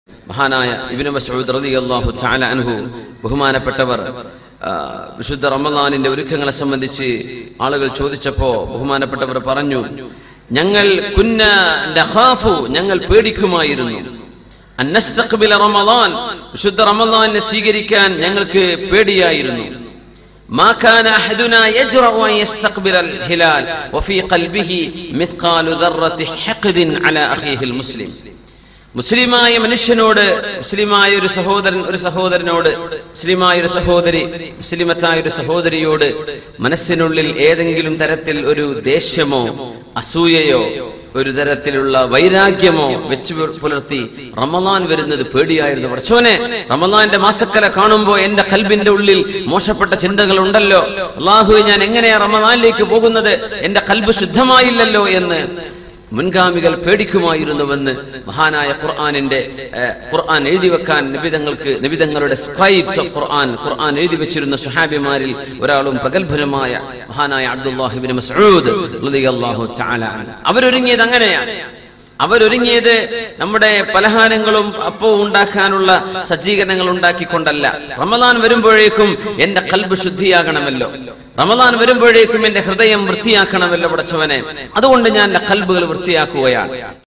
മഹാനായ ഇബ്നു മസ്ഊദ് റളിയല്ലാഹു തആല അൻഹു ബഹുമാനപ്പെട്ടവർ ആ, വിശുദ്ധ റമദാനിന്റെ ഒരുക്കങ്ങളെ സംബന്ധിച്ച് ആളുകൾ ചോദിച്ചപ്പോ ബഹുമാനപ്പെട്ടവർ പറഞ്ഞു ഞങ്ങൾ കുന്ന നഖാഫു ഞങ്ങൾ പേടിക്കുമായിരുന്നു അൻ നസ്തഖ്ബില റമദാൻ വിശുദ്ധ റമദാനെ സ്വീകരിക്കാൻ ഞങ്ങൾക്ക് പേടിയായിരുന്നു ما كان أحدنا يجرؤ أن يستقبل الهلال وفي قلبه مثقال ذرة حقد على أخيه المسلم മുസ്ലിമായ മനുഷ്യനോട് മുസ്ലിമായ ഒരു സഹോദരൻ ഒരു സഹോദരനോട് മുസ്ലിമായ ഒരു സഹോദരി മുസ്ലിമത്തായ ഒരു സഹോദരിയോട് മനസ്സിനുള്ളിൽ ഏതെങ്കിലും തരത്തിൽ ഒരു ദേഷ്യമോ അസൂയയോ ഒരു തരത്തിലുള്ള വൈരാഗ്യമോ വെച്ച് പുല- പുലർത്തി റമദാൻ വരുന്നത് പേടിയായിരുന്നു പഠിച്ചോനെ റമദാന്റെ മാസക്കല കാണുമ്പോൾ എന്റെ കൽബിന്റെ ഉള്ളിൽ മോശപ്പെട്ട ചിന്തകൾ ഉണ്ടല്ലോ അള്ളാഹു ഞാൻ എങ്ങനെയാ റമദാനിലേക്ക് പോകുന്നത് എന്റെ കൽബ് ശുദ്ധമായില്ലല്ലോ എന്ന് മുൻഗാമികൾ പേടിക്കുമായിരുന്നുവെന്ന് മഹാനായ ഖുർആാനിന്റെ ഏഹ്, ഖുർആൻ എഴുതി വെക്കാൻ നിബിതങ്ങൾക്ക് നിബിതങ്ങളുടെ സ്ക്രൈബ്സ് ഓഫ് ഖുർആൻ ഖുർആൻ എഴുതി വെച്ചിരുന്ന സുഹാബിമാരിൽ ഒരാളും പ്രഗത്ഭരുമായ മഹാനായ അബ്ദുല്ലാഹിബിൻ മസ്ഊദ് റളിയല്ലാഹു തആല അൻഹു. അവരൊരുങ്ങിയത് അങ്ങനെയാണ് അവരൊരുങ്ങിയത് നമ്മുടെ പലഹാരങ്ങളും അപ്പവും ഉണ്ടാക്കാനുള്ള സജ്ജീകരണങ്ങൾ ഉണ്ടാക്കിക്കൊണ്ടല്ല റമദാൻ വരുമ്പോഴേക്കും എന്റെ കൽബ് ശുദ്ധിയാകണമല്ലോ റമദാൻ വരുമ്പോഴേക്കും എന്റെ ഹൃദയം വൃത്തിയാക്കണമല്ലോ പടച്ചവനെ അതുകൊണ്ട് ഞാൻ എന്റെ കൽബുകൾ വൃത്തിയാക്കുകയാണ്